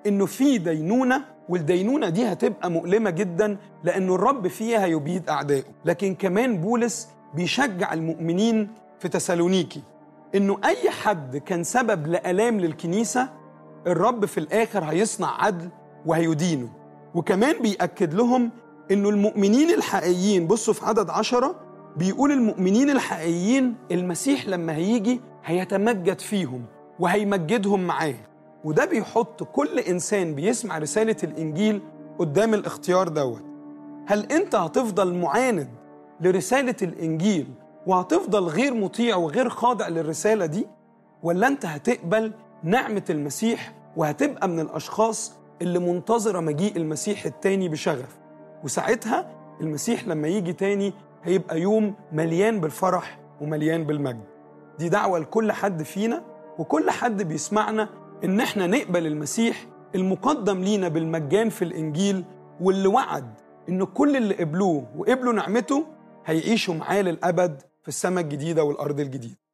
انه في دينونه والدينونه دي هتبقى مؤلمه جدا لانه الرب فيها يبيد اعدائه لكن كمان بولس بيشجع المؤمنين في تسالونيكي انه اي حد كان سبب لالام للكنيسه الرب في الاخر هيصنع عدل وهيدينه وكمان بيأكد لهم انه المؤمنين الحقيقيين بصوا في عدد عشرة بيقول المؤمنين الحقيقيين المسيح لما هيجي هيتمجد فيهم وهيمجدهم معاه وده بيحط كل انسان بيسمع رساله الانجيل قدام الاختيار دوت هل انت هتفضل معاند لرساله الانجيل وهتفضل غير مطيع وغير خاضع للرساله دي ولا انت هتقبل نعمه المسيح وهتبقى من الاشخاص اللي منتظره مجيء المسيح التاني بشغف وساعتها المسيح لما يجي تاني هيبقى يوم مليان بالفرح ومليان بالمجد دي دعوه لكل حد فينا وكل حد بيسمعنا ان احنا نقبل المسيح المقدم لينا بالمجان في الانجيل واللي وعد ان كل اللي قبلوه وقبلوا نعمته هيعيشوا معاه للابد في السماء الجديده والارض الجديده